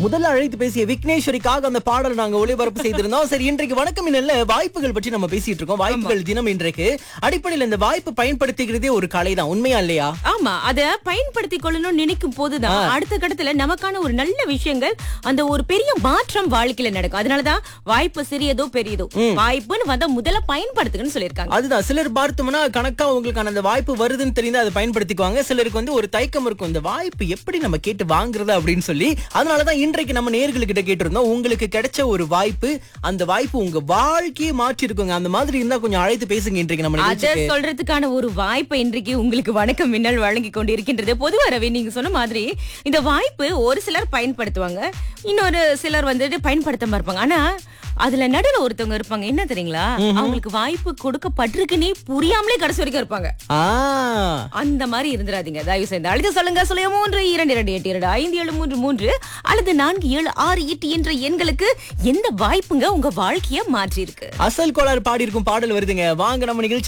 முதல்ல அழைத்து பேசிய விக்னேஸ்வரிக்காக அந்த பாடல் நாங்க ஒளிபரப்பு செய்திருந்தோம் சரி இன்றைக்கு வணக்கம் இன்னல்ல வாய்ப்புகள் பற்றி நம்ம பேசிட்டு இருக்கோம் வாய்ப்புகள் தினம் இன்றைக்கு அடிப்படையில் இந்த வாய்ப்பு பயன்படுத்திக்கிறதே ஒரு கலை தான் உண்மையா இல்லையா ஆமா அத பயன்படுத்திக் கொள்ளணும்னு நினைக்கும் போதுதான் அடுத்த கட்டத்துல நமக்கான ஒரு நல்ல விஷயங்கள் அந்த ஒரு பெரிய மாற்றம் வாழ்க்கையில நடக்கும் அதனாலதான் வாய்ப்பு சிறியதோ பெரியதோ வாய்ப்புன்னு வந்தா முதல்ல பயன்படுத்துங்கன்னு சொல்லியிருக்காங்க அதுதான் சிலர் பார்த்தோம்னா கணக்கா உங்களுக்கான அந்த வாய்ப்பு வருதுன்னு தெரிந்து அதை பயன்படுத்திக்குவாங்க சிலருக்கு வந்து ஒரு தயக்கம் இருக்கும் இந்த வாய்ப்பு எப்படி நம்ம கேட்டு வாங்குறது அப்படின்னு சொல்லி அதனாலதான் இன்றைக்கு நம்ம நேர்களுக்கிட்ட கேட்டிருந்தோம் உங்களுக்கு கிடைச்ச ஒரு வாய்ப்பு அந்த வாய்ப்பு உங்க வாழ்க்கையே மாற்றி இருக்குங்க அந்த மாதிரி இருந்தா கொஞ்சம் அழைத்து பேசுங்க இன்றைக்கு நம்ம அத நிகழ்ச்சிக்கு. சொல்றதுக்கான ஒரு வாய்ப்பை இன்றைக்கு உங்களுக்கு வணக்கம் மின்னல் வழங்கி கொண்டு இருக்கின்றது பொதுவா ரவி நீங்க சொன்ன மாதிரி இந்த வாய்ப்பு ஒரு சிலர் பயன்படுத்துவாங்க இன்னொரு சிலர் வந்துட்டு பயன்படுத்தாம இருப்பாங்க ஆனா அதுல நடுவுல ஒருத்தவங்க இருப்பாங்க என்ன தெரியுங்களா அவங்களுக்கு வாய்ப்பு கொடுக்கப்பட்டிருக்குன்னே புரியாமலே கடைசி வரைக்கும் இருப்பாங்க ஆ அந்த மாதிரி இருந்துடாதீங்க தயவு செய்து அழைத்து சொல்லுங்க சொல்லுங்க மூன்று இரண்டு இரண்டு எட்டு இரண்டு ஐந்து ஏழு மூன்று மூன்று அல்லது நான்கு ஏழு ஆறு எட்டு என்ற எண்களுக்கு எந்த வாய்ப்புங்க உங்க வாழ்க்கைய மாற்றி இருக்கு அசல் கோளாறு பாடி இருக்கும் பாடல் வருதுங்க வாங்க நம்ம நிகழ்ச்சி